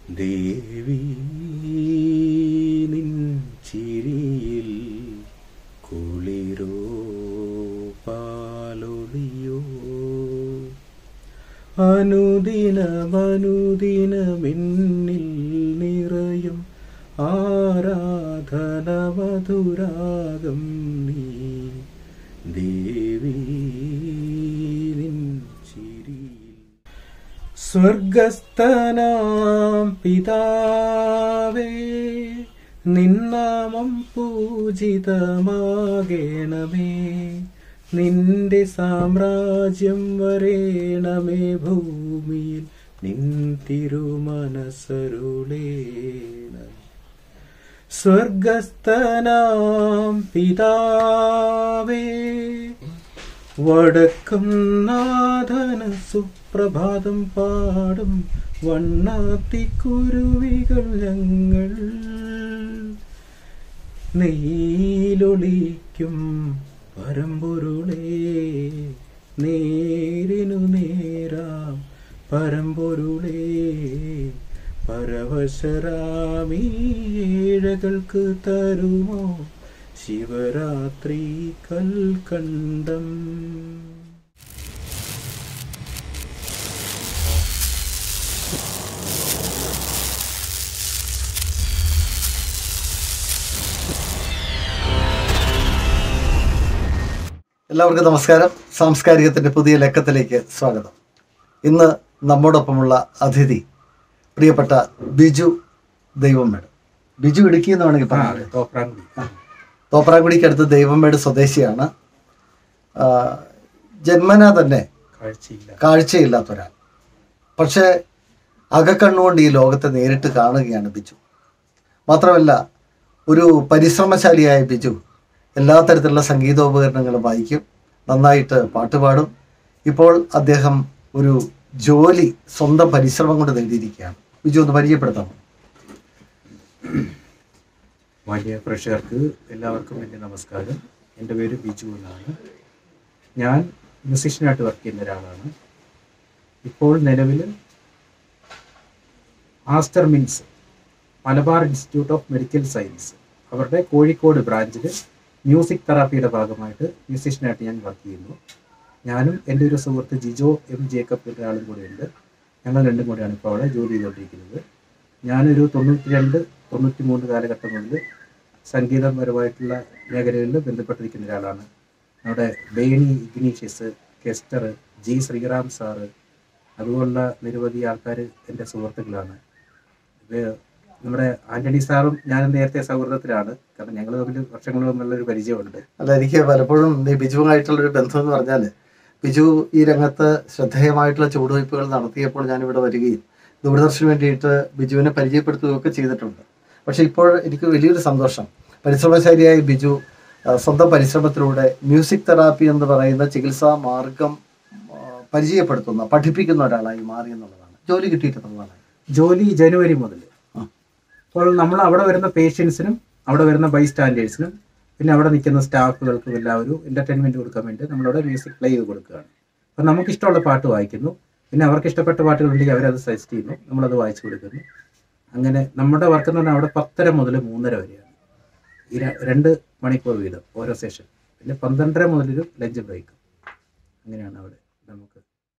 ദേവി നിൻ ചിരിയിൽ കുളിരോ പാലൊളിയോ അനുദിനമനുദിനമെന്നിൽ നിറയും ആരാധന മധുരാഗം നീ ദേവി നിൻ ചിരിയിൽ സ്വർഗസ്ഥനാം പിതാവേ നിന്നാമം പൂജിതമാകേണമേ നിന്റെ സാമ്രാജ്യം വരേണമേ ഭൂമിയിൽ നിൻ തിരുമനസരുളേണം സ്വർഗസ്ഥനാം പിതാവേ വടക്കും നാഥന സുപ്രഭാതം പാടും വണ്ണാത്തിക്കുരുവികൾ ഞങ്ങൾ നെയ്യിലൊളിക്കും പരമ്പൊരുളേ നേരിനു നേരാം പരമ്പൊരുളേ പരവശരാമീ ഏഴകൾക്ക് തരുമോ ശിവരാത്രി കൽക്കണ്ടം എല്ലാവർക്കും നമസ്കാരം സാംസ്കാരികത്തിന്റെ പുതിയ ലക്കത്തിലേക്ക് സ്വാഗതം ഇന്ന് നമ്മോടൊപ്പമുള്ള അതിഥി പ്രിയപ്പെട്ട ബിജു ദൈവമേട് ബിജു ഇടുക്കി എന്ന് വേണമെങ്കിൽ പറയാം തോപ്രാങ്കുടി തോപ്രാങ്കുടിക്കടുത്ത് ദൈവമേട് സ്വദേശിയാണ് ആ, ജന്മന തന്നെ കാഴ്ചയില്ല കാഴ്ചയില്ലാത്ത ഒരാൾ പക്ഷേ അകക്കണ്ണുകൊണ്ട് ഈ ലോകത്തെ നേരിട്ട് കാണുകയാണ് ബിജു മാത്രമല്ല ഒരു പരിശ്രമശാലിയായ ബിജു എല്ലാ തരത്തിലുള്ള സംഗീതോപകരണങ്ങളും വായിക്കും നന്നായിട്ട് പാട്ടുപാടും ഇപ്പോൾ അദ്ദേഹം ഒരു ജോലി സ്വന്തം പരിശ്രമം കൊണ്ട് നേടിയിരിക്കുകയാണ് ബിജു ഒന്ന് പരിചയപ്പെടുത്താമോ വലിയ പ്രേക്ഷകർക്ക് എല്ലാവർക്കും എൻ്റെ നമസ്കാരം എൻ്റെ പേര് ബിജു എന്നാണ് ഞാൻ മ്യൂസീഷ്യനായിട്ട് വർക്ക് ചെയ്യുന്ന ഒരാളാണ് ഇപ്പോൾ നിലവിൽ Aster MIMS Malabar institute of medical science അവരുടെ കോഴിക്കോട് ബ്രാഞ്ചിൽ മ്യൂസിക് തെറാപ്പിയുടെ ഭാഗമായിട്ട് മ്യൂസീഷ്യനായിട്ട് ഞാൻ വർക്ക് ചെയ്യുന്നു ഞാനും എൻ്റെ ഒരു സുഹൃത്ത് ജിജോ എം ജേക്കബ് എന്ന ഒരാളും കൂടെയുണ്ട് ഞങ്ങൾ രണ്ടും കൂടെയാണ് ഇപ്പോൾ അവിടെ ജോലി ചെയ്തുകൊണ്ടിരിക്കുന്നത് ഞാനൊരു തൊണ്ണൂറ്റി രണ്ട് തൊണ്ണൂറ്റി മൂന്ന് കാലഘട്ടം മുതൽ സംഗീതപരമായിട്ടുള്ള മേഖലകളിൽ ബന്ധപ്പെട്ടിരിക്കുന്ന ഒരാളാണ് നമ്മുടെ ബേണി ഇഗ്നീഷ്യസ് കെസ്റ്റർ ജി ശ്രീറാം സാറ് അതുപോലുള്ള നിരവധി ആൾക്കാർ എൻ്റെ സുഹൃത്തുക്കളാണ് ഇത് നമ്മുടെ ആന്റണി സാറും ഞാനും നേരത്തെ സൗഹൃദത്തിലാണ് കാരണം ഞങ്ങൾ തമ്മിൽ വർഷങ്ങൾ തമ്മിലുള്ളൊരു പരിചയമുണ്ട് അല്ല എനിക്ക് പലപ്പോഴും ഈ ബിജുവുമായിട്ടുള്ളൊരു ബന്ധം എന്ന് പറഞ്ഞാൽ ബിജു ഈ രംഗത്ത് ശ്രദ്ധേയമായിട്ടുള്ള ചുവടുവയ്പ്പുകൾ നടത്തിയപ്പോൾ ഞാനിവിടെ വരികയും ദൂരദർശന് വേണ്ടിയിട്ട് ബിജുവിനെ പരിചയപ്പെടുത്തുകയൊക്കെ ചെയ്തിട്ടുണ്ട് പക്ഷെ ഇപ്പോൾ എനിക്ക് വലിയൊരു സന്തോഷം പരിശ്രമശാലിയായ ബിജു ആ, സ്വന്തം പരിശ്രമത്തിലൂടെ മ്യൂസിക് തെറാപ്പി എന്ന് പറയുന്ന ചികിത്സാ മാർഗം ആ, പരിചയപ്പെടുത്തുന്ന പഠിപ്പിക്കുന്ന ഒരാളായി മാറി എന്നുള്ളതാണ് ജോലി കിട്ടിയിട്ടുള്ളതാണ് ജോലി ജനുവരി മുതൽ ആ. അപ്പോൾ നമ്മൾ അവിടെ വരുന്ന പേഷ്യൻസിനും അവിടെ വരുന്ന ബൈ സ്റ്റാൻഡേഴ്സിനും പിന്നെ അവിടെ നിൽക്കുന്ന സ്റ്റാഫുകൾക്കും എല്ലാവരും എന്റർടൈൻമെന്റ് കൊടുക്കാൻ വേണ്ടി നമ്മളവിടെ മ്യൂസിക് പ്ലേ ചെയ്ത് കൊടുക്കുകയാണ് അപ്പം നമുക്ക് ഇഷ്ടമുള്ള പാട്ട് വായിക്കുന്നു പിന്നെ അവർക്ക് ഇഷ്ടപ്പെട്ട പാട്ടുകളുണ്ടെങ്കിൽ അവരത് സജസ്റ്റ് ചെയ്യുന്നു നമ്മളത് വായിച്ചു കൊടുക്കുന്നു അങ്ങനെ നമ്മുടെ വർക്ക് എന്ന് പറഞ്ഞാൽ അവിടെ പത്തര മുതൽ മൂന്നര വരെയാണ് ഈ ര- രണ്ട് മണിക്കൂർ വീതം ഓരോ സെഷൻ പിന്നെ പന്ത്രണ്ടര മുതലൊരു ലഞ്ച് ബ്രേക്ക് അങ്ങനെയാണ് അവിടെ നമുക്ക്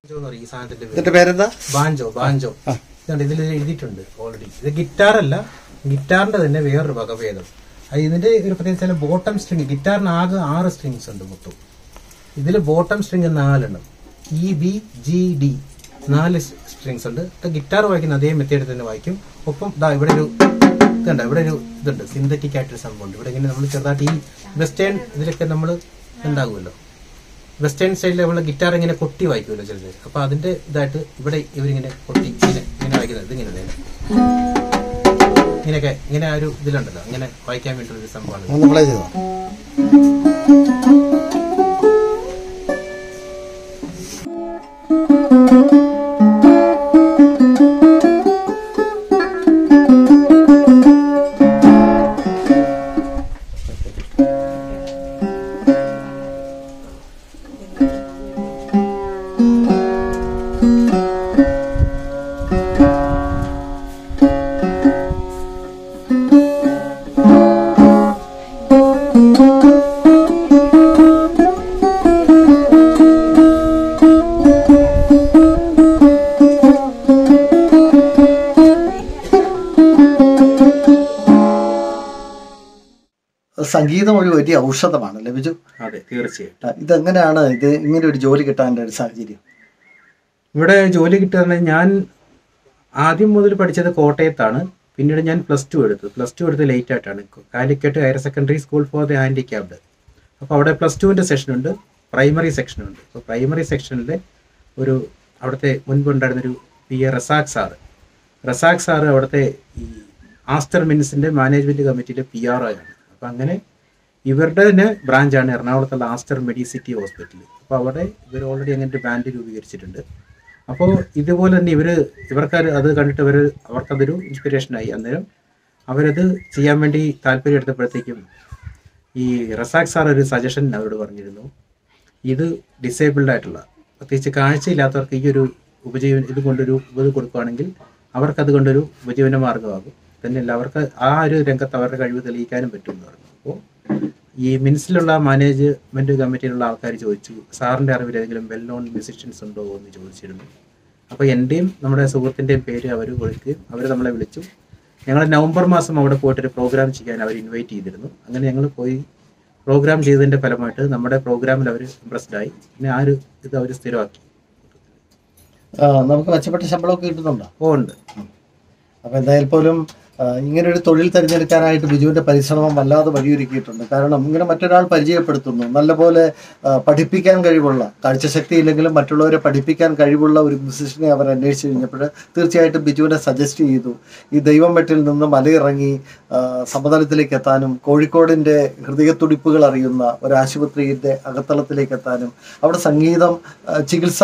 ഈ സാധനത്തിന്റെ പേര്. ഇതിന്റെ പേരെന്താ ബാഞ്ചോ ബാഞ്ചോ ഇതുണ്ട് ഇതിൽ എഴുതിയിട്ടുണ്ട് ഓൾറെഡി ഇത് ഗിറ്റാർ അല്ല ഗിറ്റാറിന്റെ തന്നെ വേറൊരു വകഭേദം അത് ഇതിന്റെ ഒരു പ്രത്യേകിച്ച് ബോട്ടം സ്ട്രിങ് ഗിറ്റാറിന് ആകെ ആറ് സ്ട്രിങ്സ് ഉണ്ട് മൊത്തം ഇതിൽ ബോട്ടം സ്ട്രിങ് നാലെണ്ണം ഇ ബി ജി ഡി നാല് സ്ട്രിങ്സ് ഉണ്ട് ഗിറ്റാർ വായിക്കുന്ന അതേ മെത്തേഡിൽ തന്നെ വായിക്കും ഒപ്പം ദാ ഇവിടെ ഒരു ഇതുണ്ട് ഇവിടെ ഒരു ഇതുണ്ട് സിന്തറ്റിക് ആയിട്ടൊരു സംഭവം ഉണ്ട് ഇവിടെ ഇങ്ങനെ നമ്മൾ ചെറുതായിട്ട് ഈ വെസ്റ്റേൺ ഇതിലൊക്കെ നമ്മൾ ഉണ്ടാകുമല്ലോ വെസ്റ്റേൺ സ്റ്റൈലിൽ നമ്മൾ ഗിറ്റാർ ഇങ്ങനെ കൊട്ടി വായിക്കുമല്ലോ ചിലത് അപ്പൊ അതിന്റെ ഇതായിട്ട് ഇവിടെ ഇവരിങ്ങനെ കൊട്ടി ഇങ്ങനെ ഇങ്ങനെ വായിക്കുന്നത് ഇതിങ്ങനെ ഇങ്ങനെ. ഇങ്ങനെയൊക്കെ ഇങ്ങനെ ആ ഒരു ഇതിലുണ്ടല്ലോ ഇങ്ങനെ വായിക്കാൻ വേണ്ടിയുള്ള ഒരു സംഭവമാണ് ഇത്. ഒന്ന് പ്ലേ ചെയ്തോ സംഗീതം ഒരു വലിയ ഔഷധമാണ് അല്ലേ ബിജു അതെ തീർച്ചയായും ആ, ഇതെങ്ങനെയാണ് ഇത് ഇങ്ങനെ ഒരു ജോലി കിട്ടാൻ്റെ ഒരു സാഹചര്യം ഇവിടെ ജോലി കിട്ടുക ഞാൻ ആദ്യം മുതൽ പഠിച്ചത് കോട്ടയത്താണ് പിന്നീട് ഞാൻ പ്ലസ് ടു എടുത്തു പ്ലസ് ടു എടുത്ത് ലേറ്റ് ആയിട്ടാണ് Calicut higher secondary school for the handicapped അപ്പോൾ അവിടെ പ്ലസ് ടുവിൻ്റെ സെഷനുണ്ട് പ്രൈമറി സെക്ഷനുണ്ട് അപ്പോൾ പ്രൈമറി സെക്ഷനിലെ ഒരു അവിടുത്തെ മുൻപുണ്ടായിരുന്നൊരു P A Razak sir Razak sir അവിടുത്തെ ഈ ആസ്റ്റർ മിൻസിൻ്റെ മാനേജ്മെൻറ്റ് കമ്മിറ്റിയിലെ പി ആർ ആണ് അപ്പോൾ അങ്ങനെ ഇവരുടെ തന്നെ ബ്രാഞ്ചാണ് എറണാകുളത്തുള്ള ആസ്റ്റർ മെഡിസിറ്റി ഹോസ്പിറ്റൽ അപ്പോൾ അവിടെ ഇവർ ഓൾറെഡി അങ്ങനെ ഒരു ബാൻഡ് രൂപീകരിച്ചിട്ടുണ്ട് അപ്പോൾ ഇതുപോലെ തന്നെ ഇവർ ഇവർക്ക് അത് കണ്ടിട്ട് അവർ അവർക്കതൊരു ഇൻസ്പിറേഷനായി അന്നേരം അവരത് ചെയ്യാൻ വേണ്ടി താല്പര്യം എടുത്തപ്പോഴത്തേക്കും ഈ റസാഖ് സാർ ഒരു സജഷൻ അവരോട് പറഞ്ഞിരുന്നു ഇത് ഡിസേബിൾഡ് ആയിട്ടുള്ള പ്രത്യേകിച്ച് കാഴ്ചയില്ലാത്തവർക്ക് ഈ ഒരു ഉപജീവന ഇത് കൊണ്ടൊരു ഇത് കൊടുക്കുകയാണെങ്കിൽ അവർക്കത് കൊണ്ടൊരു ഉപജീവന മാർഗമാകും തന്നെയല്ല അവർക്ക് ആ ഒരു രംഗത്ത് അവരുടെ കഴിവ് തെളിയിക്കാനും പറ്റും എന്ന് പറഞ്ഞു അപ്പോൾ ഈ മിൻസിലുള്ള മാനേജ്മെന്റ് കമ്മിറ്റിയിലുള്ള ആൾക്കാർ ചോദിച്ചു സാറിന്റെ അറിവിൽ ഏതെങ്കിലും വെൽ നോൺ മ്യൂസിഷ്യൻസ് ഉണ്ടോ എന്ന് ചോദിച്ചിരുന്നു അപ്പോൾ എൻ്റെയും നമ്മുടെ സുഹൃത്തിൻ്റെയും പേര് അവർ കൊടുക്കുകയും അവർ നമ്മളെ വിളിച്ചു ഞങ്ങൾ നവംബർ മാസം അവിടെ പോയിട്ട് ഒരു പ്രോഗ്രാം ചെയ്യാൻ അവർ ഇൻവൈറ്റ് ചെയ്തിരുന്നു അങ്ങനെ ഞങ്ങൾ പോയി പ്രോഗ്രാം ചെയ്തതിൻ്റെ ഫലമായിട്ട് നമ്മുടെ പ്രോഗ്രാമിൽ അവർ ഇമ്പ്രസ്ഡ് ആയി പിന്നെ ആ ഒരു ഇത് അവർ സ്ഥിരമാക്കി ആ, നമുക്ക് മെച്ചപ്പെട്ട ശമ്പളമൊക്കെ കിട്ടുന്നുണ്ടോ ഓ ഉണ്ട് അപ്പോൾ എന്തായാലും പോലും ആ, ഇങ്ങനെ ഒരു തൊഴിൽ തിരഞ്ഞെടുക്കാനായിട്ട് ബിജുവിന്റെ പരിശ്രമം വല്ലാതെ വഴിയൊരുക്കിയിട്ടുണ്ട് കാരണം ഇങ്ങനെ മറ്റൊരാൾ പരിചയപ്പെടുത്തുന്നു നല്ലപോലെ ആ, പഠിപ്പിക്കാൻ കഴിവുള്ള കാഴ്ചശക്തി ഇല്ലെങ്കിലും മറ്റുള്ളവരെ പഠിപ്പിക്കാൻ കഴിവുള്ള ഒരു മ്യൂസിഷ്യനെ അവർ അന്വേഷിച്ച് കഴിഞ്ഞപ്പോൾ തീർച്ചയായിട്ടും ബിജുവിനെ സജസ്റ്റ് ചെയ്തു ഈ ദൈവം വെട്ടിൽ നിന്ന് മലയിറങ്ങി ആ, സമതലത്തിലേക്ക് എത്താനും കോഴിക്കോടിന്റെ ഹൃദയത്തുടിപ്പുകൾ അറിയുന്ന ഒരു ആശുപത്രിയുടെ അകത്തളത്തിലേക്ക് എത്താനും അവിടെ സംഗീതം ആ, ചികിത്സ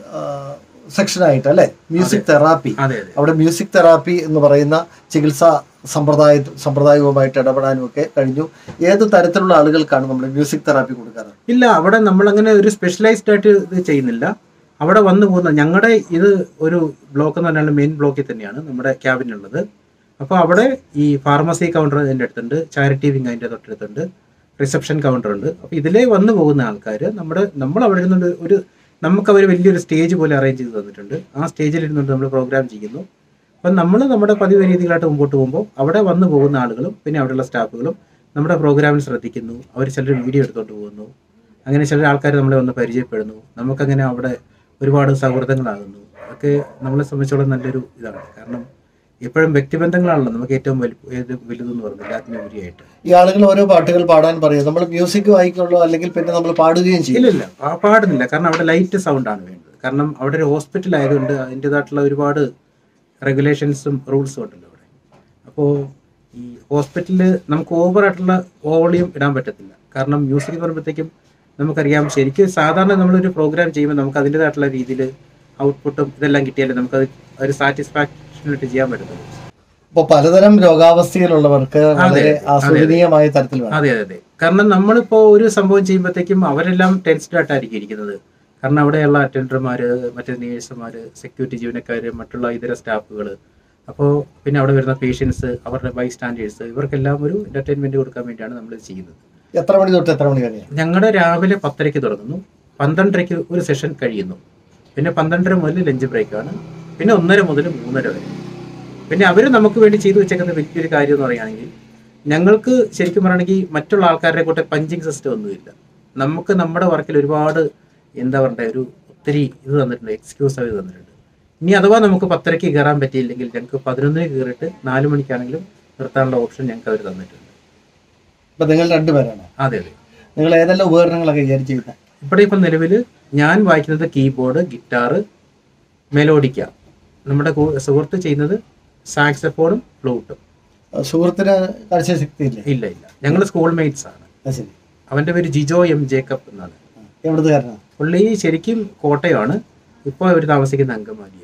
സെക്ഷനായിട്ട് അല്ലെ മ്യൂസിക് തെറാപ്പി അതെ അതെ അവിടെ മ്യൂസിക് തെറാപ്പി എന്ന് പറയുന്ന ചികിത്സാ സമ്പ്രദായ സമ്പ്രദായവുമായിട്ട് ഇടപെടാനും ഒക്കെ കഴിഞ്ഞു ഏത് തരത്തിലുള്ള ആളുകൾക്കാണ് നമ്മൾ മ്യൂസിക് തെറാപ്പി കൊടുക്കാറ് ഇല്ല അവിടെ നമ്മൾ അങ്ങനെ ഒരു സ്പെഷ്യലൈസ്ഡ് ആയിട്ട് ഇത് ചെയ്യുന്നില്ല അവിടെ വന്നു പോകുന്ന ഞങ്ങളുടെ ഇത് ഒരു ബ്ലോക്ക് എന്ന് പറഞ്ഞാൽ മെയിൻ ബ്ലോക്കിൽ തന്നെയാണ് നമ്മുടെ ക്യാബിനുള്ളത് അപ്പോൾ അവിടെ ഈ ഫാർമസി കൗണ്ടർ അതിൻ്റെ അടുത്തുണ്ട് ചാരിറ്റി വിങ് അതിൻ്റെ തൊട്ടടുത്തുണ്ട് റിസപ്ഷൻ കൗണ്ടർ ഉണ്ട് അപ്പോൾ ഇതിലേ വന്നു പോകുന്ന ആൾക്കാർ നമ്മുടെ നമ്മൾ അവിടെ ഇരുന്നുകൊണ്ട് ഒരു നമുക്ക് അവർ വലിയൊരു സ്റ്റേജ് പോലെ അറേഞ്ച് ചെയ്ത് തന്നിട്ടുണ്ട് ആ സ്റ്റേജിൽ ഇരുന്നുകൊണ്ട് നമ്മൾ പ്രോഗ്രാം ചെയ്യുന്നു അപ്പം നമ്മൾ നമ്മുടെ പതിവ് രീതികളായിട്ട് മുമ്പോട്ട് പോകുമ്പോൾ അവിടെ വന്നു പോകുന്ന ആളുകളും പിന്നെ അവിടെയുള്ള സ്റ്റാഫുകളും നമ്മുടെ പ്രോഗ്രാമിൽ ശ്രദ്ധിക്കുന്നു അവർ ചിലർ വീഡിയോ എടുത്തുകൊണ്ട് പോകുന്നു അങ്ങനെ ചില ആൾക്കാർ നമ്മളെ ഒന്ന് പരിചയപ്പെടുന്നു നമുക്കങ്ങനെ അവിടെ ഒരുപാട് സൗഹൃദങ്ങളാകുന്നു അതൊക്കെ നമ്മളെ സംബന്ധിച്ചോളം നല്ലൊരു ഇതാണ് കാരണം എപ്പോഴും വ്യക്തിബന്ധങ്ങളാണല്ലോ നമുക്ക് ഏറ്റവും വലു ഏത് വലുതെന്ന് പറയുന്നത് എല്ലാത്തിനും ഉപരിയായിട്ട് ഈ ആളുകൾ ഓരോ പാട്ടുകൾ പാടാൻ പറയും നമ്മൾ മ്യൂസിക് വായിക്കുള്ളൂ അല്ലെങ്കിൽ പിന്നെ നമ്മൾ പാടുകയും ചെയ്യും ഇല്ല ഇല്ല ആ പാടുന്നില്ല കാരണം അവിടെ ലൈറ്റ് സൗണ്ടാണ് വേണ്ടത് കാരണം അവിടെ ഒരു ഹോസ്പിറ്റൽ ആയതുകൊണ്ട് അതിൻ്റെതായിട്ടുള്ള ഒരുപാട് റെഗുലേഷൻസും റൂൾസും ഉണ്ടല്ലോ അവിടെ അപ്പോൾ ഈ ഹോസ്പിറ്റലിൽ നമുക്ക് ഓവറായിട്ടുള്ള വോളിയം ഇടാൻ പറ്റത്തില്ല കാരണം മ്യൂസിക് എന്ന് പറയുമ്പോഴത്തേക്കും നമുക്കറിയാം ശരിക്കും സാധാരണ നമ്മളൊരു പ്രോഗ്രാം ചെയ്യുമ്പോൾ നമുക്ക് അതിൻ്റെതായിട്ടുള്ള രീതിയിൽ ഔട്ട്പുട്ടും ഇതെല്ലാം കിട്ടിയാലേ നമുക്കത് ഒരു സാറ്റിസ്ഫാക്ഷനായിട്ട് ചെയ്യാൻ പറ്റത്തുള്ളൂ ഇപ്പൊ പലതരം രോഗാവസ്ഥയിലുള്ളവർക്ക് വളരെ ആസ്വദനീയമായ തരത്തിൽ വേണം അതെ അതെ അതെ കാരണം നമ്മളിപ്പോൾ ഒരു സംഭവം ചെയ്യുമ്പോഴത്തേക്കും അവരെല്ലാം ടെൻസ്ഡ് ആയിട്ടായിരിക്കും ഇരിക്കുന്നത് കാരണം അവിടെയുള്ള അറ്റൻഡർമാർ മറ്റേ നേഴ്സുമാർ സെക്യൂരിറ്റി ജീവനക്കാർ മറ്റുള്ള ഇതര സ്റ്റാഫുകൾ അപ്പോൾ പിന്നെ അവിടെ വരുന്ന പേഷ്യൻസ് അവരുടെ ബൈ സ്റ്റാൻഡേർഡ്സ് ഇവർക്കെല്ലാം ഒരു എന്റർടൈൻമെന്റ് കൊടുക്കാൻ വേണ്ടിയാണ് നമ്മൾ ചെയ്യുന്നത് എത്ര മണി തൊട്ട് എത്ര മണി വരെയാണ് ഞങ്ങളുടെ രാവിലെ പത്തരയ്ക്ക് തുടങ്ങുന്നു പന്ത്രണ്ടരയ്ക്ക് ഒരു സെഷൻ കഴിയുന്നു പിന്നെ പന്ത്രണ്ടര മുതൽ ലഞ്ച് ബ്രേക്കാണ് പിന്നെ ഒന്നര മുതൽ മൂന്നര വരെ പിന്നെ അവർ നമുക്ക് വേണ്ടി ചെയ്തു വെച്ചേക്കുന്ന വലിയൊരു കാര്യം എന്ന് പറയുകയാണെങ്കിൽ ഞങ്ങൾക്ക് ശരിക്കും പറയുകയാണെങ്കിൽ മറ്റുള്ള ആൾക്കാരുടെ കൂടെ പഞ്ചിങ് സിസ്റ്റം ഒന്നുമില്ല നമുക്ക് നമ്മുടെ വർക്കിൽ ഒരുപാട് എന്താ പറയണ്ടേ ഒരു ഒത്തിരി ഇത് തന്നിട്ടുണ്ട് എക്സ്ക്യൂസ് അവർ തന്നിട്ടുണ്ട് ഇനി അഥവാ നമുക്ക് പത്തരയ്ക്ക് കയറാൻ പറ്റിയില്ലെങ്കിൽ ഞങ്ങൾക്ക് പതിനൊന്നിന് കയറിയിട്ട് നാല് മണിക്കാണെങ്കിലും നിർത്താനുള്ള ഓപ്ഷൻ ഞങ്ങൾക്ക് അവർ തന്നിട്ടുണ്ട് ഇപ്പൊ നിങ്ങൾ രണ്ടുപേരാണ് അതെ അതെ നിങ്ങൾ ഏതെല്ലാം ഉപകരണങ്ങളൊക്കെ കൈകാര്യം ചെയ്യുന്നത് ഇവിടെ ഇപ്പം നിലവിൽ ഞാൻ വായിക്കുന്നത് കീബോർഡ് ഗിറ്റാറ് മെലോഡിക്ക നമ്മുടെ കൂ- സുഹൃത്ത് ചെയ്യുന്നത് സാക്സഫോണും ഫ്ലൂട്ടും സുഹൃത്തിന് കാഴ്ചശക്തി ഇല്ലേ ഇല്ല ഇല്ല ഞങ്ങൾ സ്കൂൾ മേറ്റ്സ് ആണ് അത് ശരി അവന്റെ പേര് ജിജോ എം ജേക്കബ് എന്നാണ് എവിടുത്തെ കാരനാണ് പുള്ളി ശരിക്കും കോട്ടയമാണ് ഇപ്പോൾ അവർ താമസിക്കുന്ന അങ്കമാലിയാണ്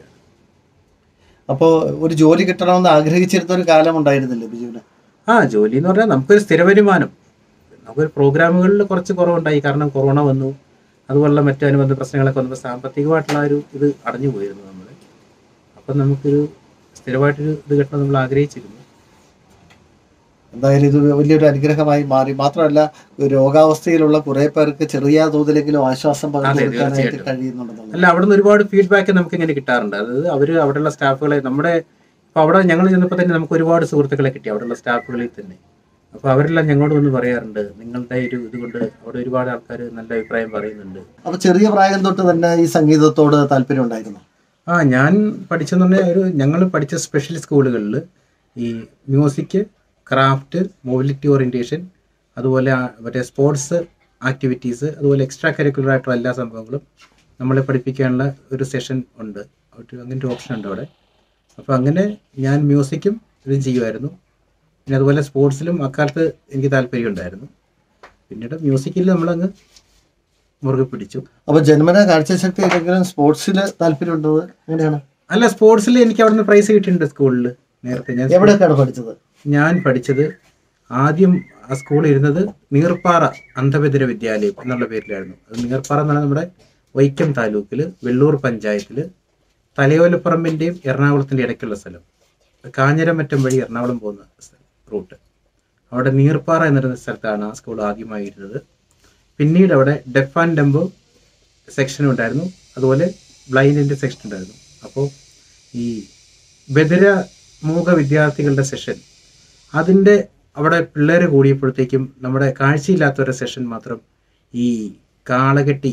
അപ്പോൾ ഒരു ജോലി കിട്ടണമെന്ന് ആഗ്രഹിച്ചിരുന്ന ഒരു കാലം ഉണ്ടായിരുന്നില്ലേ ബിജുവിന് ആ ജോലി എന്ന് പറഞ്ഞാൽ നമുക്കൊരു സ്ഥിര വരുമാനം നമുക്കൊരു പ്രോഗ്രാമുകളിൽ കുറച്ച് കുറവുണ്ടായി കാരണം കൊറോണ വന്നു അതുപോലുള്ള മറ്റു അനുബന്ധ പ്രശ്നങ്ങളൊക്കെ വന്നപ്പോൾ സാമ്പത്തികമായിട്ടുള്ള ഒരു ഇത് അടഞ്ഞു പോയിരുന്നു നമ്മൾ അപ്പം നമുക്കൊരു സ്ഥിരമായിട്ടൊരു ഇത് കിട്ടണം നമ്മൾ ആഗ്രഹിച്ചിരുന്നു എന്തായാലും ഇത് വലിയൊരു അനുഗ്രഹമായി മാറി മാത്രമല്ല രോഗാവസ്ഥയിലുള്ള കുറെ പേർക്ക് ചെറിയ തോതിലെങ്കിലും ആശ്വാസം പകർന്നു അതെ, കൊടുക്കാനായിട്ട് തീർച്ചയായിട്ടും. കഴിയുന്നുണ്ടെന്നുള്ളത് അല്ല അവിടുന്ന് ഒരുപാട് ഫീഡ്ബാക്ക് നമുക്ക് ഇങ്ങനെ കിട്ടാറുണ്ട് അതായത് അവർ അവിടെയുള്ള സ്റ്റാഫുകളെ നമ്മുടെ ഇപ്പോൾ അവിടെ ഞങ്ങൾ ചെന്നപ്പോൾ തന്നെ നമുക്ക് ഒരുപാട് സുഹൃത്തുക്കളെ കിട്ടി അവിടെയുള്ള സ്റ്റാഫുകളിൽ തന്നെ അപ്പോൾ അവരെല്ലാം ഞങ്ങളോട് വന്ന് പറയാറുണ്ട് നിങ്ങളുടെ ഒരു ഇതുകൊണ്ട് അവിടെ ഒരുപാട് ആൾക്കാർ നല്ല അഭിപ്രായം പറയുന്നുണ്ട് അപ്പൊ ചെറിയ പ്രായം തൊട്ട് തന്നെ ഈ സംഗീതത്തോട് താല്പര്യം ഉണ്ടായിരുന്നു ആ ഞാൻ പഠിച്ചെന്ന് പറഞ്ഞാൽ ഒരു ഞങ്ങൾ പഠിച്ച സ്പെഷ്യൽ സ്കൂളുകളിൽ ഈ മ്യൂസിക് ക്രാഫ്റ്റ് മൊബിലിറ്റി ഓറിയൻറ്റേഷൻ അതുപോലെ ആ മറ്റേ സ്പോർട്സ് ആക്ടിവിറ്റീസ് അതുപോലെ എക്സ്ട്രാ കരിക്കുലർ ആയിട്ടുള്ള എല്ലാ സംഭവങ്ങളും നമ്മളെ പഠിപ്പിക്കാനുള്ള ഒരു സെഷൻ ഉണ്ട് ഒരു അങ്ങനത്തെ ഓപ്ഷൻ ഉണ്ട് അവിടെ അപ്പോൾ അങ്ങനെ ഞാൻ മ്യൂസിക്കും ഇതും ചെയ്യുമായിരുന്നു പിന്നെ അതുപോലെ സ്പോർട്സിലും അക്കാലത്ത് എനിക്ക് താല്പര്യം ഉണ്ടായിരുന്നു പിന്നീട് മ്യൂസിക്കിൽ നമ്മളങ്ങ് മുറുകെ പിടിച്ചു അപ്പൊ ജന്മന കാഴ്ചശക്തി ഇല്ലെങ്കിലും സ്പോർട്സിൽ താല്പര്യം ഉണ്ടത് എങ്ങനെയാണ് അല്ല സ്പോർട്സിൽ എനിക്ക് അവിടുന്ന് പ്രൈസ് കിട്ടിയിട്ടുണ്ട് സ്കൂളിൽ നേരത്തെ ഞാൻ എവിടെയൊക്കെയാണ് പഠിച്ചത് ഞാൻ പഠിച്ചത് ആദ്യം ആ സ്കൂളിൽ ഇരുന്നത് നീർപ്പാറ അന്ധബദിര വിദ്യാലയം എന്നുള്ള പേരിലായിരുന്നു അത് നീർപ്പാറ എന്ന് പറഞ്ഞാൽ നമ്മുടെ വൈക്കം താലൂക്കിൽ വെള്ളൂർ പഞ്ചായത്തിൽ തലയോലപ്പറമ്പിൻ്റെയും എറണാകുളത്തിൻ്റെ ഇടയ്ക്കുള്ള സ്ഥലം കാഞ്ഞിരമറ്റം വഴി എറണാകുളം പോകുന്ന സ്ഥലം റൂട്ട് അവിടെ നീർപ്പാറ എന്ന് പറയുന്ന സ്ഥലത്താണ് ആ സ്കൂൾ ആദ്യമായി ഇരുന്നത് പിന്നീട് അവിടെ ഡെഫ് ആൻഡ് ഡെമ്പോ സെക്ഷനും ഉണ്ടായിരുന്നു അതുപോലെ ബ്ലൈൻഡിൻ്റെ സെക്ഷൻ ഉണ്ടായിരുന്നു അപ്പോൾ ഈ ബദിര മൂക വിദ്യാർത്ഥികളുടെ സെഷൻ അതിൻ്റെ അവിടെ പിള്ളേർ കൂടിയപ്പോഴത്തേക്കും നമ്മുടെ കാഴ്ചയില്ലാത്തവരുടെ സെഷൻ മാത്രം ഈ Kalaketti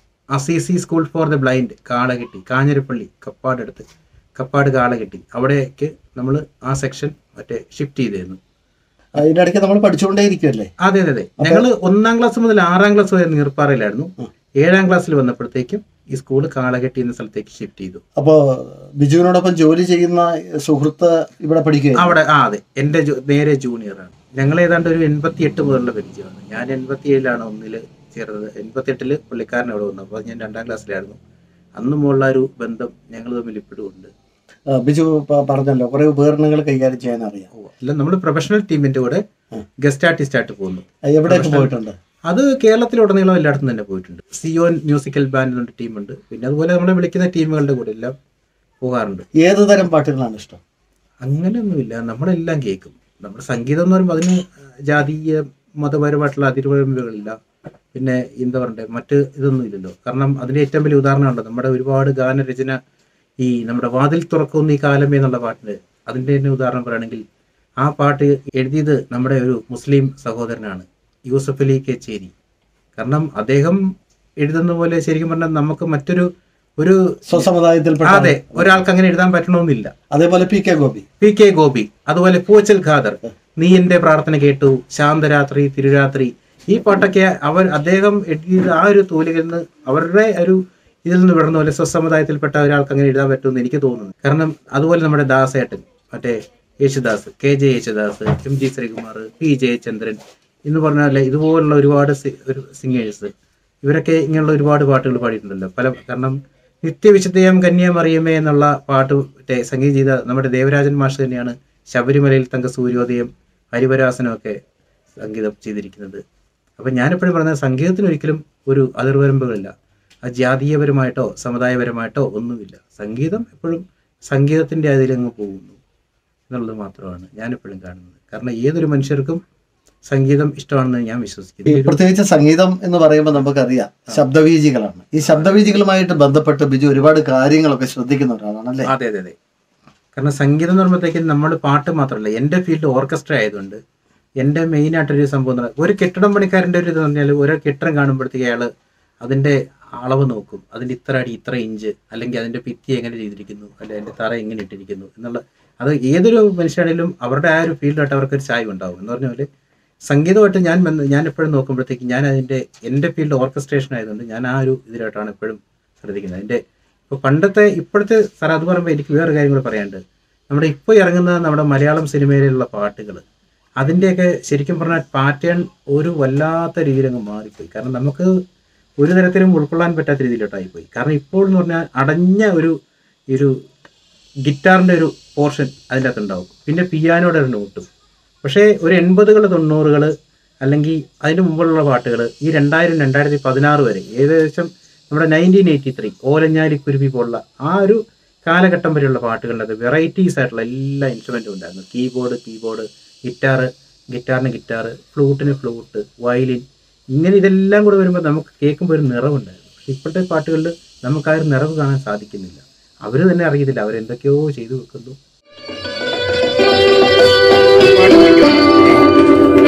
Assisi school for the blind Kalaketti Kanjirappally Kappad അടുത്ത് കപ്പാട് കാളകെട്ടി അവിടേക്ക് നമ്മൾ ആ സെക്ഷൻ മറ്റേ ഷിഫ്റ്റ് ചെയ്തിരുന്നു അതിന്റെ ഇടയ്ക്ക് നമ്മൾ പഠിച്ചുകൊണ്ടേയിരിക്കുമല്ലേ അതെ അതെ അതെ ഞങ്ങൾ ഒന്നാം ക്ലാസ് മുതൽ ആറാം ക്ലാസ് വരെ നീർപ്പാറയിലായിരുന്നു ഉം. ഏഴാം ക്ലാസ്സിൽ വന്നപ്പോഴത്തേക്കും ഈ സ്കൂള് കാളകെട്ടി എന്ന സ്ഥലത്തേക്ക് ഷിഫ്റ്റ് ചെയ്തു അപ്പോ ബിജുവിനോടൊപ്പം ജോലി ചെയ്യുന്ന സുഹൃത്ത് ഇവിടെ പഠിക്കുക അവിടെ ആ അതെ എൻ്റെ ജൂ- നേരെ ജൂനിയറാണ് ഞങ്ങൾ ഏതാണ്ട് ഒരു എൺപത്തി എട്ട് മുതലുള്ള പരിചയമാണ് ഞാൻ എൺപത്തി ഏഴിലാണ് ഒന്നില് ചേർന്നത് എൺപത്തി എട്ടില് പുള്ളിക്കാരൻ അവിടെ വന്നു അപ്പോൾ ഞാൻ രണ്ടാം ക്ലാസ്സിലായിരുന്നു അന്ന് മുള്ള ഒരു ബന്ധം ഞങ്ങൾ തമ്മിൽ ഇപ്പോഴും ഉണ്ട് ബിജു പ- പറഞ്ഞല്ലോ കുറെ ഉപകരണങ്ങൾ കൈകാര്യം ചെയ്യാൻ അറിയാം അല്ല നമ്മൾ പ്രൊഫഷണൽ ടീമിന്റെ കൂടെ ഉം. ഗസ്റ്റ് ആർട്ടിസ്റ്റ് ആയിട്ട് പോകുന്നു എവിടെയൊക്കെ പോയിട്ടുണ്ട് അത് കേരളത്തിലുടനീളം എല്ലായിടത്തും തന്നെ പോയിട്ടുണ്ട് സിയോൻ മ്യൂസിക്കൽ ബാൻഡ് എന്നൊരു ടീമുണ്ട് പിന്നെ അതുപോലെ നമ്മളെ വിളിക്കുന്ന ടീമുകളുടെ കൂടെ എല്ലാം പോകാറുണ്ട് ഏത് തരം പാട്ടുകളാണ് ഇഷ്ടം അങ്ങനെയൊന്നുമില്ല നമ്മളെല്ലാം കേൾക്കും നമ്മുടെ സംഗീതം എന്ന് പറയുമ്പോൾ അതിന് ജാതീയ മതപരമായിട്ടുള്ള അതിർവരമ്പുകളില്ല പിന്നെ എന്താ പറയണ്ടേ മറ്റ് ഇതൊന്നും ഇല്ലല്ലോ കാരണം അതിന്റെ ഏറ്റവും വലിയ ഉദാഹരണമുണ്ട് നമ്മുടെ ഒരുപാട് ഗാനരചന ഈ നമ്മുടെ വാതിൽ തുറക്കുന്ന ഈ കാലമേ എന്നുള്ള പാട്ടിന് അതിന്റെ തന്നെ ഉദാഹരണം പറയുകയാണെങ്കിൽ ആ പാട്ട് എഴുതിയത് നമ്മുടെ ഒരു മുസ്ലിം സഹോദരനാണ് യൂസഫ് അലി കേച്ചേരി കാരണം അദ്ദേഹം എഴുതുന്ന പോലെ ശരിക്കും പറഞ്ഞാൽ നമുക്ക് മറ്റൊരു ഒരു സ്വസമുദായത്തിൽപ്പെട്ട അതെ ഒരാൾക്ക് അങ്ങനെ എഴുതാൻ പറ്റണമെന്നില്ല അതേപോലെ P K Gopi P K Gopi അതുപോലെ പൂച്ചൽ ഖാദർ നീ എന്റെ പ്രാർത്ഥന കേട്ടു ശാന്തരാത്രി തിരുരാത്രി ഈ പാട്ടൊക്കെ അവർ അദ്ദേഹം എഴുതിയത് ആ ഒരു തൂലികയിൽ നിന്ന് അവരുടെ ഒരു ഇതിൽ നിന്ന് വിടുന്ന പോലെ സ്വസമുദായത്തിൽപ്പെട്ട ഒരാൾക്ക് അങ്ങനെ എഴുതാൻ പറ്റുമെന്ന് എനിക്ക് തോന്നുന്നു കാരണം അതുപോലെ നമ്മുടെ ദാസേട്ടൻ മറ്റേ Yesudas K J Yesudas M G Sreekumar P Jayachandran എന്ന് പറഞ്ഞാൽ ഇതുപോലുള്ള ഒരുപാട് സി- ഒരു സിംഗേഴ്സ് ഇവരൊക്കെ ഇങ്ങനെയുള്ള ഒരുപാട് പാട്ടുകൾ പാടിയിട്ടുണ്ടല്ലോ പല കാരണം നിത്യവിശുദ്ധയം കന്യാമറിയമേ എന്നുള്ള പാട്ട് മറ്റേ സംഗീതം ചെയ്ത നമ്മുടെ ദേവരാജൻ മാഷ് തന്നെയാണ് ശബരിമലയിൽ തങ്ക സൂര്യോദയം ഹരിവരാസനം ഒക്കെ സംഗീതം ചെയ്തിരിക്കുന്നത് അപ്പം ഞാനെപ്പോഴും പറയുന്നത് സംഗീതത്തിന് ഒരിക്കലും ഒരു അതിർവരമ്പുകളില്ല അത് ജാതീയപരമായിട്ടോ സമുദായപരമായിട്ടോ ഒന്നുമില്ല സംഗീതം എപ്പോഴും സംഗീതത്തിൻ്റെ അതിലങ്ങ് പോകുന്നു എന്നുള്ളത് മാത്രമാണ് ഞാനെപ്പോഴും കാണുന്നത് കാരണം ഏതൊരു മനുഷ്യർക്കും സംഗീതം ഇഷ്ടമാണെന്ന് ഞാൻ ഈ വിശ്വസിക്കുന്നു ഒരു- പ്രത്യേകിച്ച് സംഗീതം എന്ന് പറയുമ്പോൾ നമുക്കറിയാം ശബ്ദവീജികളാണ് ഈ ശബ്ദവീജികളുമായിട്ട് ബന്ധപ്പെട്ട് ബിജു ഒരുപാട് കാര്യങ്ങളൊക്കെ ശ്രദ്ധിക്കുന്ന ഒരാളാണ് അല്ലേ അതെ അതെ അതെ കാരണം സംഗീതം എന്ന് പറയുമ്പോഴത്തേക്കും നമ്മൾ പാട്ട് മാത്രമല്ല എൻ്റെ ഫീൽഡ് ഓർക്കസ്ട്ര ആയതുകൊണ്ട് എൻ്റെ മെയിൻ ആയിട്ടൊരു സംഭവം എന്ന് പറഞ്ഞാൽ ഒരു കെട്ടിടം പണിക്കാരൻ്റെ ഒരു ഇത് പറഞ്ഞാൽ ഓരോ കെട്ടിടം കാണുമ്പോഴത്തേക്ക് അയാൾ അതിൻ്റെ അളവ് നോക്കും അതിൻ്റെ ഇത്ര അടി ഇത്ര ഇഞ്ച് അല്ലെങ്കിൽ അതിൻ്റെ ഭിത്തി എങ്ങനെ ചെയ്തിരിക്കുന്നു അല്ലെങ്കിൽ അതിൻ്റെ തറ എങ്ങനെ ഇട്ടിരിക്കുന്നു എന്നുള്ള അത് ഏതൊരു മനുഷ്യനാണെങ്കിലും അവരുടെ ആ ഒരു ഫീൽഡായിട്ട് അവർക്കൊരു ചായ്വ് ഉണ്ടാവും എന്ന് പറഞ്ഞ പോലെ സംഗീതമായിട്ട് ഞാൻ ബന്ധ- ഞാൻ എപ്പോഴും നോക്കുമ്പോഴത്തേക്ക് ഞാൻ അതിൻ്റെ എൻ്റെ ഫീൽഡ് ഓർക്കസ്ട്രേഷൻ ആയതുകൊണ്ട് ഞാൻ ആ ഒരു ഇതിലായിട്ടാണ് എപ്പോഴും ശ്രദ്ധിക്കുന്നത് അതിൻ്റെ ഇപ്പോൾ പണ്ടത്തെ ഇപ്പോഴത്തെ സാർ അത് പറയുമ്പോൾ എനിക്ക് വേറെ കാര്യം കൂടെ പറയാനുണ്ട് നമ്മുടെ ഇപ്പോൾ ഇറങ്ങുന്ന നമ്മുടെ മലയാളം സിനിമയിലുള്ള പാട്ടുകൾ അതിൻ്റെയൊക്കെ ശരിക്കും പറഞ്ഞാൽ പാറ്റേൺ ഒരു വല്ലാത്ത രീതിയിൽ അങ്ങ് മാറിപ്പോയി കാരണം നമുക്ക് ഒരു തരത്തിലും ഉൾക്കൊള്ളാൻ പറ്റാത്ത രീതിയിലോട്ടായിപ്പോയി കാരണം ഇപ്പോൾ എന്ന് പറഞ്ഞാൽ അടഞ്ഞ ഒരു ഒരു ഗിറ്റാറിൻ്റെ ഒരു പോർഷൻ അതിൻ്റെ അകത്ത് ഉണ്ടാവും പിന്നെ പിയാനോയുടെ ഒരു നോട്ടും പക്ഷേ ഒരു എൺപതുകൾ തൊണ്ണൂറുകൾ അല്ലെങ്കിൽ അതിന് മുമ്പുള്ള പാട്ടുകൾ ഈ രണ്ടായിരം രണ്ടായിരത്തി പതിനാറ് വരെ ഏകദേശം നമ്മുടെ നയൻറ്റീൻ എയ്റ്റി ത്രീ ഓലഞ്ഞാലി കുരുവി പോലുള്ള ആ ഒരു കാലഘട്ടം വരെയുള്ള പാട്ടുകളിലത് വെറൈറ്റീസ് ആയിട്ടുള്ള എല്ലാ ഇൻസ്ട്രുമെൻറ്റും ഉണ്ടായിരുന്നു കീബോർഡ് കീബോർഡ് ഗിറ്റാറ് ഗിറ്റാറിന് ഗിറ്റാറ് ഫ്ലൂട്ടിന് ഫ്ലൂട്ട് വയലിൻ ഇങ്ങനെ ഇതെല്ലാം കൂടെ വരുമ്പോൾ നമുക്ക് കേൾക്കുമ്പോൾ ഒരു നിറവുണ്ടായിരുന്നു പക്ഷെ ഇപ്പോഴത്തെ പാട്ടുകളിൽ നമുക്ക് ആ ഒരു നിറവ് കാണാൻ സാധിക്കുന്നില്ല അവർ തന്നെ അറിയത്തില്ല അവരെന്തൊക്കെയോ ചെയ്തു വെക്കുന്നു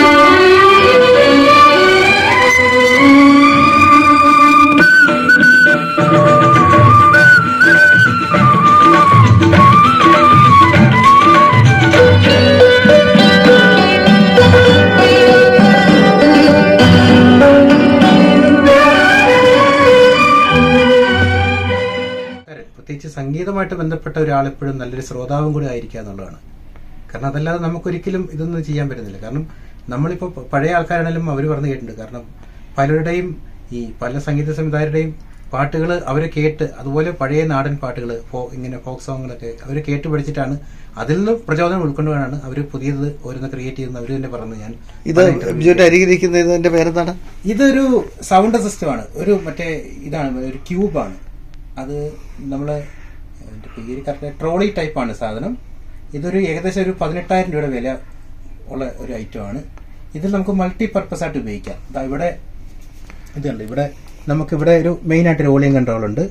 സംഗീതമായിട്ട് ബന്ധപ്പെട്ട ഒരാൾ എപ്പോഴും നല്ലൊരു ശ്രോതാവും കൂടി ആയിരിക്കുക എന്നുള്ളതാണ് കാരണം അതല്ലാതെ നമുക്കൊരിക്കലും ഇതൊന്നും ചെയ്യാൻ പറ്റുന്നില്ല കാരണം നമ്മളിപ്പോൾ പഴയ ആൾക്കാരാണെങ്കിലും അവർ പറഞ്ഞു കേട്ടിട്ടുണ്ട് കാരണം പലരുടെയും ഈ പല സംഗീത സംവിധായകരുടെയും പാട്ടുകൾ അവർ കേട്ട് അതുപോലെ പഴയ നാടൻ പാട്ടുകൾ ഇങ്ങനെ ഫോക്ക് സോങ്ങുകളൊക്കെ അവർ കേട്ട് പഠിച്ചിട്ടാണ് അതിൽ നിന്ന് പ്രചോദനം ഉൾക്കൊണ്ടുകൊണ്ടാണ് അവർ പുതിയത് ഓരോന്ന് ക്രിയേറ്റ് ചെയ്യുന്നത് അവർ തന്നെ പറഞ്ഞു ഞാൻ ഇത് ബിജുവിന്റെ അരികിലിരിക്കുന്ന ഇതിന്റെ പേരെന്താണ് ഇതൊരു സൗണ്ട് സിസ്റ്റമാണ് ഒരു മറ്റേ ഇതാണ് ഒരു ക്യൂബാണ് അത് നമ്മള് അതിന്റെ പേര് കറക്റ്റ് ട്രോളി ടൈപ്പാണ് സാധനം ഇതൊരു ഏകദേശം ഒരു പതിനെട്ടായിരം രൂപയുടെ വില ഉള്ള ഒരു ഐറ്റം ആണ് ഇതിൽ നമുക്ക് മൾട്ടി പർപ്പസ് ആയിട്ട് ഉപയോഗിക്കാം ദാ ഇവിടെ ഇതുണ്ട് ഇവിടെ നമുക്ക് ഇവിടെ ഒരു മെയിൻ ആയിട്ട് ഒരു വോളിയം കൺട്രോൾ ഉണ്ട്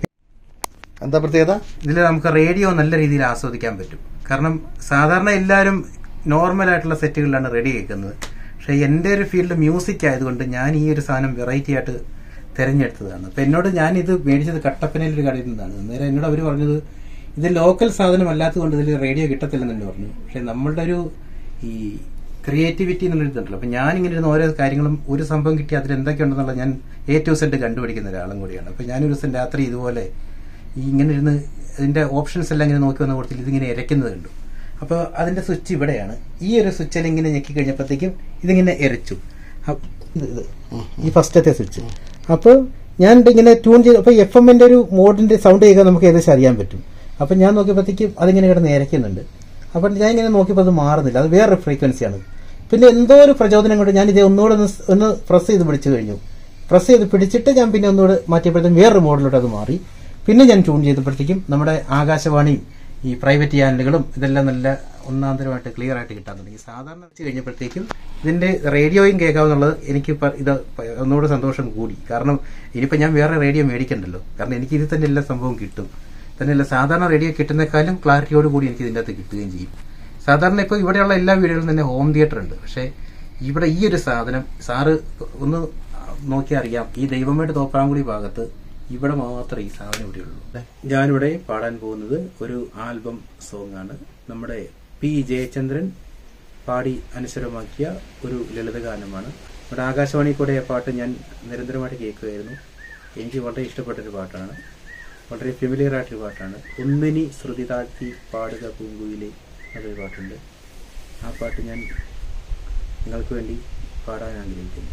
എന്താ പ്രത്യേകത ഇതിൽ നമുക്ക് റേഡിയോ നല്ല രീതിയിൽ ആസ്വദിക്കാൻ പറ്റും കാരണം സാധാരണ എല്ലാവരും നോർമൽ ആയിട്ടുള്ള സെറ്റുകളിലാണ് റെഡി കേൾക്കുന്നത് പക്ഷെ എൻ്റെ ഒരു ഫീൽഡ് മ്യൂസിക് ആയതുകൊണ്ട് ഞാൻ ഈ ഒരു സാധനം വെറൈറ്റി ആയിട്ട് തിരഞ്ഞെടുത്തതാണ് അപ്പൊ എന്നോട് ഞാൻ ഇത് മേടിച്ചത് കട്ടപ്പനയിൽ ഒരു കടയിൽ നിന്നാണ് അന്നേരം എന്നോട് അവർ പറഞ്ഞത് ഇത് ലോക്കൽ സാധനം അല്ലാത്തത് കൊണ്ട് ഇതിൽ റേഡിയോ കിട്ടത്തില്ലെന്ന് പറഞ്ഞു പക്ഷെ നമ്മളുടെ ഒരു ഈ ക്രിയേറ്റിവിറ്റി എന്നുള്ളൊരു ഇതുണ്ടല്ലോ അപ്പൊ ഞാൻ ഇങ്ങനെ ഇരുന്ന് ഓരോ കാര്യങ്ങളും ഒരു സംഭവം കിട്ടി അതിൽ എന്തൊക്കെയുണ്ടെന്നുള്ളത് ഞാൻ എ ടു സെറ്റ് കണ്ടുപിടിക്കുന്ന ഒരാളും കൂടിയാണ് അപ്പൊ ഞാനൊരു ദിവസം രാത്രി ഇതുപോലെ ഈ ഇങ്ങനെ ഇരുന്ന് ഇതിന്റെ ഓപ്ഷൻസ് എല്ലാം ഇങ്ങനെ നോക്കി വന്ന കൂട്ടത്തിൽ ഇതിങ്ങനെ ഇരയ്ക്കുന്നത് കണ്ടു അപ്പോൾ അതിന്റെ സ്വിച്ച് ഇവിടെയാണ് ഈ ഒരു സ്വിച്ചിൽ ഇങ്ങനെ ഞെക്കി കഴിഞ്ഞപ്പോഴത്തേക്കും ഇതിങ്ങനെ ഇരച്ചു അപ്പ് ഇത് ഇത് ഈ ഫസ്റ്റത്തെ സ്വിച്ച് അപ്പോൾ ഞാൻ ഇങ്ങനെ ട്യൂൺ ചെയ്ത് അപ്പോൾ എഫ് എമ്മിന്റെ ഒരു മോഡിന്റെ സൗണ്ട് കേൾക്കാൻ നമുക്ക് ഏകദേശം അറിയാൻ പറ്റും അപ്പം ഞാൻ നോക്കിയപ്പോഴത്തേക്കും അതിങ്ങനെ കിടന്ന് ഇരയ്ക്കുന്നുണ്ട് അപ്പം ഞാൻ ഇങ്ങനെ നോക്കിയപ്പോൾ അത് മാറുന്നില്ല അത് വേറൊരു ഫ്രീക്വൻസിയാണ് പിന്നെ എന്തോ ഒരു പ്രചോദനം കൊണ്ട് ഞാൻ ഇത് ഒന്നുകൂടെ ഒന്ന് സ് ഒന്ന് പ്രസ് ചെയ്ത് പിടിച്ചു കഴിഞ്ഞു പ്രസ് ചെയ്ത് പിടിച്ചിട്ട് ഞാൻ പിന്നെ ഒന്നുകൂടെ മാറ്റിയപ്പോഴത്തേക്കും വേറൊരു മോഡിലോട്ട് അത് മാറി പിന്നെ ഞാൻ ട്യൂൺ ചെയ്തപ്പോഴത്തേക്കും നമ്മുടെ ആകാശവാണിയും ഈ പ്രൈവറ്റ് ചാനലുകളും ഇതെല്ലാം നല്ല ഒന്നാന്തരമായിട്ട് ക്ലിയർ ആയിട്ട് കിട്ടാൻ തുടങ്ങി സാധാരണ വെച്ച് കഴിഞ്ഞപ്പോഴത്തേക്കും ഇതിന്റെ റേഡിയോയും കേൾക്കാമെന്നുള്ളത് എനിക്ക് ഇപ്പൊ ഇത് ഒന്നുകൂടെ സന്തോഷം കൂടി കാരണം ഇനിയിപ്പോൾ ഞാൻ വേറെ റേഡിയോ മേടിക്കണ്ടല്ലോ കാരണം എനിക്ക് ഇതിൽ തന്നെ എല്ലാ സംഭവം കിട്ടും തന്നെയല്ല സാധാരണ റേഡിയോ കിട്ടുന്നേക്കാളും ക്ലാരിറ്റിയോട് കൂടി എനിക്ക് ഇതിൻ്റെ അകത്ത് കിട്ടുകയും ചെയ്യും സാധാരണ ഇപ്പോൾ ഇവിടെയുള്ള എല്ലാ വീടുകളിലും തന്നെ ഹോം തിയേറ്റർ ഉണ്ട് പക്ഷേ ഇവിടെ ഈ ഒരു സാധനം സാറ് ഒന്ന് നോക്കിയാൽ അറിയാം ഈ ദൈവമേട് തോപ്രാങ്കുടി ഭാഗത്ത് ഇവിടെ മാത്രമേ ഈ സാധനം ഇവിടെ ഉള്ളൂ ഞാനിവിടെ പാടാൻ പോകുന്നത് ഒരു ആൽബം സോങ് ആണ് നമ്മുടെ പി ജയചന്ദ്രൻ പാടി അനുസരമാക്കിയ ഒരു ലളിതഗാനമാണ് നമ്മുടെ ആകാശവാണി കൂടെ ആ പാട്ട് ഞാൻ നിരന്തരമായിട്ട് കേൾക്കുകയായിരുന്നു എനിക്ക് വളരെ ഇഷ്ടപ്പെട്ടൊരു പാട്ടാണ് വളരെ ഫെമിലിയർ ആയിട്ടൊരു പാട്ടാണ് ഒന്നിനി ശ്രുതി താഴ്ത്തി പാടുക പൂങ്കുയിലെ അതൊരു പാട്ടുണ്ട് ആ പാട്ട് ഞാൻ നിങ്ങൾക്ക് വേണ്ടി പാടാൻ ആഗ്രഹിക്കുന്നു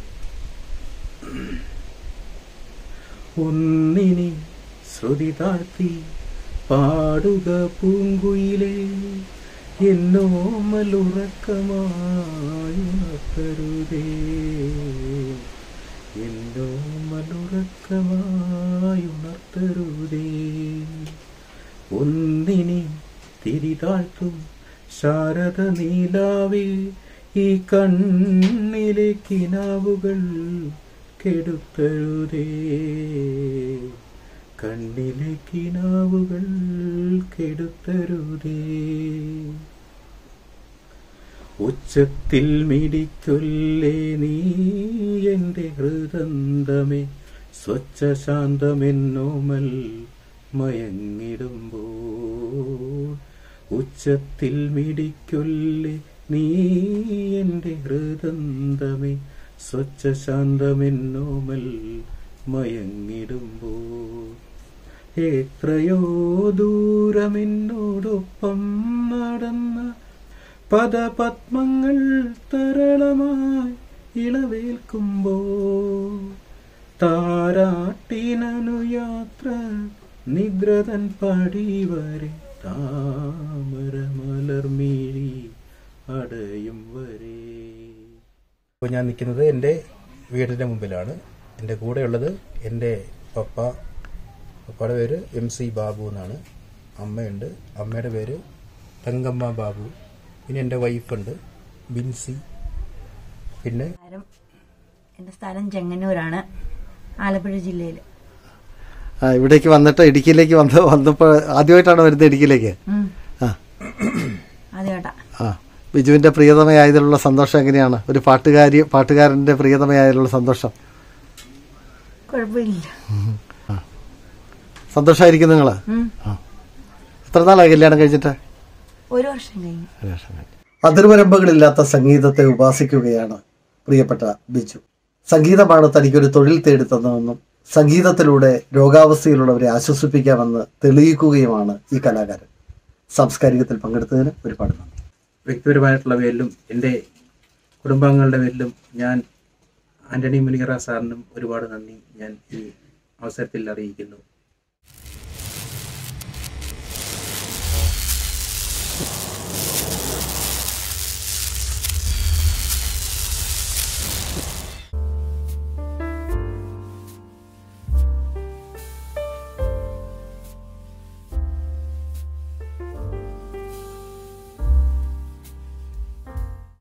ഒന്നിനി ശ്രുതി താഴ്ത്തി പാടുക പൂങ്കുയിലേ എന്നോ മലുറക്കമായുണർത്തരുതേ എന്നോ മലുറക്കമായുണർത്തരുതേ ഒന്നിനി തിരിതാഴ്ത്തും ശാരദ നീലാവേ ഈ കണ്ണിലെ കിനാവുകൾ കെടുത്തരുതേ കണ്ണിലെ കിനാവുകൾ കെടുത്തരുതേ ഉച്ചത്തിൽ മിടിക്കൊല്ലേ നീ എന്റെ ഹൃദന്തമേ സ്വച്ഛ ശാന്തമെന്നോമൽ മയങ്ങിടുമ്പോൾ ഉച്ചത്തിൽ മിടിക്കൊല്ലേ നീ എന്റെ ഹൃദന്തമേ സ്വച്ഛ ശാന്തമെന്നോമൽ മയങ്ങിടുമ്പോൾ എത്രയോ ദൂരമെന്നോടൊപ്പം നടന്ന പദപത്മങ്ങൾ തരളമായി ഇളവേൽക്കുമ്പോ താരാട്ടിനു യാത്ര നിദ്രതൻ പടി വരെ താമര മലർമീഴി അടയും വരെ ഇപ്പോൾ ഞാൻ നിൽക്കുന്നത് എൻ്റെ വീടിൻ്റെ മുമ്പിലാണ് എൻ്റെ കൂടെയുള്ളത് എൻ്റെ പപ്പ പപ്പയുടെ പേര് എം സി ബാബു എന്നാണ് അമ്മയുണ്ട് അമ്മയുടെ പേര് തങ്കമ്മ ബാബു പിന്നെ എൻ്റെ വൈഫുണ്ട് ബിൻസി പിന്നെ സ്ഥലം എൻ്റെ സ്ഥലം ചെങ്ങന്നൂരാണ് ആലപ്പുഴ ജില്ലയിൽ ആ ഇവിടേക്ക് വന്നിട്ട് ഇടുക്കിയിലേക്ക് വന്ന് വന്നപ്പോൾ ആദ്യമായിട്ടാണ് വരുന്നത് ഇടുക്കിയിലേക്ക് ആ ആദ്യമായിട്ടാ ആ ബിജുവിന്റെ പ്രിയതമയായതിലുള്ള സന്തോഷം എങ്ങനെയാണ് ഒരു പാട്ടുകാരി പാട്ടുകാരന്റെ പ്രിയതമയായതിലുള്ള സന്തോഷം കുഴപ്പമില്ല സന്തോഷമായിരിക്കും നിങ്ങൾ ഉം. എത്ര നാളായി കല്യാണം കഴിച്ചിട്ട് ഒരു വർഷം കഴിഞ്ഞു അതിർവരമ്പുകളില്ലാത്ത സംഗീതത്തെ ഉപാസിക്കുകയാണ് പ്രിയപ്പെട്ട ബിജു സംഗീതമാണ് തനിക്കൊരു തൊഴിൽ തേടിത്തന്നതെന്നും സംഗീതത്തിലൂടെ രോഗാവസ്ഥയിലുള്ളവരെ ആശ്വസിപ്പിക്കാമെന്ന് തെളിയിക്കുകയുമാണ് ഈ കലാകാരൻ സാംസ്കാരികത്തിൽ പങ്കെടുത്തതിന് ഒരുപാട് നന്ദി വ്യക്തിപരമായിട്ടുള്ള പേരിലും എൻ്റെ കുടുംബാംഗങ്ങളുടെ പേരിലും ഞാൻ ആൻ്റണി മുനിയറ സാറിനും ഒരുപാട് നന്ദി ഞാൻ ഈ അവസരത്തിൽ അറിയിക്കുന്നു